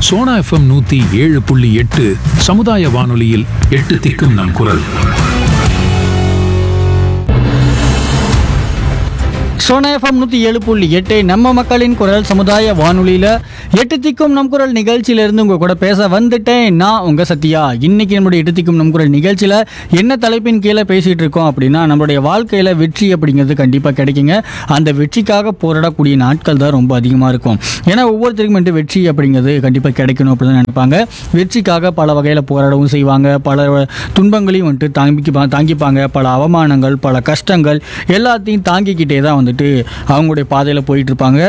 Sona FM நூத்தி ஏழு புள்ளி எட்டு சமுதாய வானொலியில் எட்டு திக்கும் நம் குரல் சோனா எஃப்எம் நூற்றி ஏழு புள்ளி எட்டு நம்ம மக்களின் குரல் சமுதாய வானொலியில் எட்டு திக்கும் நம் குரல் நிகழ்ச்சியிலேருந்து உங்கள் கூட பேச வந்துட்டேன் நான் உங்கள் சத்யா இன்னைக்கு நம்மளுடைய எட்டு திக்கும் நம் குரல் நிகழ்ச்சியில் என்ன தலைப்பின் கீழே பேசிகிட்டு இருக்கோம் அப்படின்னா நம்மளுடைய வாழ்க்கையில் வெற்றி அப்படிங்கிறது கண்டிப்பாக கிடைக்குங்க அந்த வெற்றிக்காக போராடக்கூடிய நாட்கள் தான் ரொம்ப அதிகமாக இருக்கும் ஏன்னா ஒவ்வொருத்தருக்கும் வந்துட்டு வெற்றி அப்படிங்கிறது கண்டிப்பாக கிடைக்கணும் அப்படின்னு நினைப்பாங்க வெற்றிக்காக பல வகையில் போராடவும் செய்வாங்க பல துன்பங்களையும் வந்துட்டு தாங்கிப்பா தாங்கிப்பாங்க பல அவமானங்கள் பல கஷ்டங்கள் எல்லாத்தையும் தாங்கிக்கிட்டே தான் வந்துட்டு அவங்களுடைய பாதையில் போயிட்டு இருப்பாங்க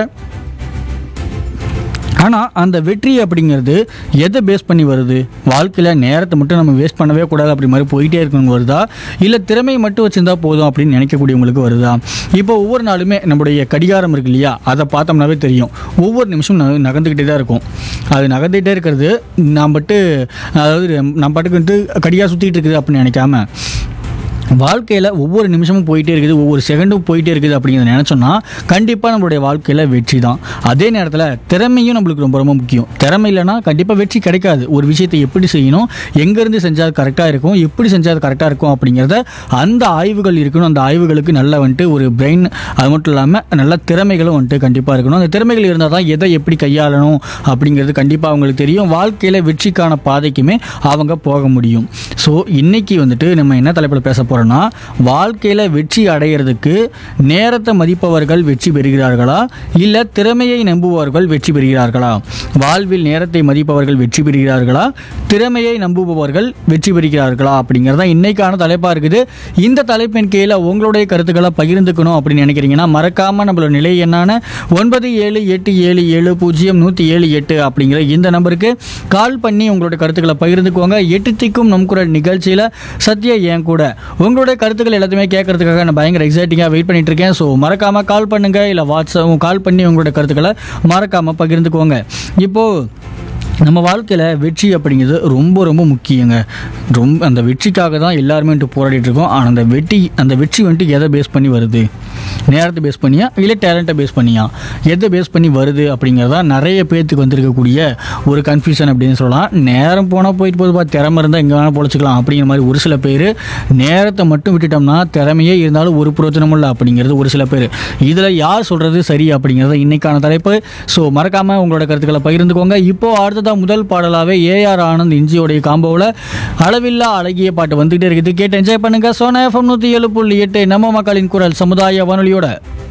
ஆனால் அந்த வெற்றி அப்படிங்கிறது எதை பேஸ் பண்ணி வருது வாழ்க்கையில் நேரத்தை மட்டும் நம்ம வேஸ்ட் பண்ணவே கூடாது அப்படி மாதிரி போயிட்டே இருக்கணும் வருதா இல்லை திறமையை மட்டும் வச்சிருந்தா போதும் அப்படின்னு நினைக்கக்கூடியவங்களுக்கு வருதா இப்போ ஒவ்வொரு நாளுமே நம்முடைய கடிகாரம் இருக்கு இல்லையா அதை பார்த்தோம்னாவே தெரியும் ஒவ்வொரு நிமிஷம் நக- நகர்ந்துக்கிட்டே தான் இருக்கும் அது நகர்ந்துகிட்டே இருக்கிறது நான் பட்டு அதாவது நம்ம பாட்டுக்கு வந்துட்டு கடிகாரம் சுற்றிட்டு இருக்குது அப்படின்னு நினைக்காம வாழ்க்கையில் ஒவ்வொரு நிமிஷமும் போயிட்டே இருக்குது ஒவ்வொரு செகண்டும் போயிட்டே இருக்குது அப்படிங்கிறத நினச்சோன்னா கண்டிப்பாக நம்மளுடைய வாழ்க்கையில் வெற்றி தான் அதே நேரத்தில் திறமையும் நம்மளுக்கு ரொம்ப ரொம்ப முக்கியம் திறமை இல்லைன்னா கண்டிப்பாக வெற்றி கிடைக்காது ஒரு விஷயத்தை எப்படி செய்யணும் எங்கேருந்து செஞ்சால் கரெக்டாக இருக்கும் எப்படி செஞ்சால் கரெக்டாக இருக்கும் அப்படிங்கிறத அந்த ஆய்வுகள் இருக்கணும் அந்த ஆய்வுகளுக்கு நல்ல வந்துட்டு ஒரு பிரெயின் அது மட்டும் இல்லாமல் நல்ல திறமைகளும் வந்துட்டு கண்டிப்பாக இருக்கணும் அந்த திறமைகள் இருந்தால் தான் எதை எப்படி கையாளணும் அப்படிங்கிறது கண்டிப்பாக அவங்களுக்கு தெரியும் வாழ்க்கையில் வெற்றிக்கான பாதைக்குமே அவங்க போக முடியும் ஸோ இன்னைக்கு வந்துட்டு நம்ம என்ன தலைப்பில் பேச போகிறோம்னா வாழ்க்கையில் வெற்றி அடையிறதுக்கு நேரத்தை மதிப்பவர்கள் வெற்றி பெறுகிறார்களா இல்லை திறமையை நம்புபவர்கள் வெற்றி பெறுகிறார்களா வாழ்வில் நேரத்தை மதிப்பவர்கள் வெற்றி பெறுகிறார்களா திறமையை நம்புபவர்கள் வெற்றி பெறுகிறார்களா அப்படிங்கிறது தான் இன்னைக்கான தலைப்பாக இருக்குது இந்த தலைப்பின் கீழே உங்களுடைய கருத்துக்களை பகிர்ந்துக்கணும் அப்படின்னு நினைக்கிறீங்கன்னா மறக்காமல் நம்மளோட நிலை என்னான ஒன்பது ஏழு எட்டு ஏழு ஏழு பூஜ்ஜியம் நூற்றி ஏழு எட்டு அப்படிங்கிற இந்த நம்பருக்கு கால் பண்ணி உங்களோட கருத்துக்களை பகிர்ந்துக்கோங்க எட்டு திக்கும் நம் குரல் நிகழ்ச்சியில் சத்யா என் கூட உங்களுடைய கருத்துக்கள் எல்லாத்தையுமே கேட்கறதுக்காக நான் பயங்கர எக்ஸைட்டிங்காக வெயிட் பண்ணிட்டு இருக்கேன் ஸோ மறக்காமல் கால் பண்ணுங்க இல்லை வாட்ஸ்அப் கால் பண்ணி உங்களோட கருத்துக்களை மறக்காமல் பகிர்ந்துக்கோங்க இப்போது நம்ம வாழ்க்கையில் வெற்றி அப்படிங்கிறது ரொம்ப ரொம்ப முக்கியங்க ரொம்ப அந்த வெற்றிக்காக தான் எல்லாருமே வந்துட்டு போராடிட்டு இருக்கோம் ஆனால் அந்த வெற்றி அந்த வெற்றி வந்துட்டு எதை பேஸ் பண்ணி வருது நேரத்தை பேஸ் பண்ணியா இல்லை டேலண்ட்டை பேஸ் பண்ணியா எதை பேஸ் பண்ணி வருது அப்படிங்கிறதா நிறைய பேர்த்துக்கு வந்திருக்கக்கூடிய ஒரு கன்ஃபியூஷன் அப்படின்னு சொல்லலாம் நேரம் போனால் போயிட்டு போதுப்பா திறமை இருந்தால் எங்கே வேணால் பொழைச்சிக்கலாம் அப்படிங்கிற மாதிரி ஒரு சில பேர் நேரத்தை மட்டும் விட்டுட்டோம்னா திறமையே இருந்தாலும் ஒரு பிரயோஜனமும் இல்லை அப்படிங்கிறது ஒரு சில பேர் இதில் யார் சொல்கிறது சரி அப்படிங்கிறது இன்னைக்கான தலைப்பு ஸோ மறக்காமல் உங்களோட கருத்துக்களை பகிர்ந்துக்கோங்க இப்போ அடுத்ததாக முதல் பாடலாகவே ஏஆர் ஆனந்த் இஞ்சியோடைய காம்போவில் அளவில்லா அழகிய பாட்டு வந்துகிட்டே இருக்குது கேட்டு என்ஜாய் பண்ணுங்க சோனா எஃப்எம் நூற்றி ஏழு புள்ளி எட்டு நம்ம மக்களின் குரல் சமுதாய வானொலியோட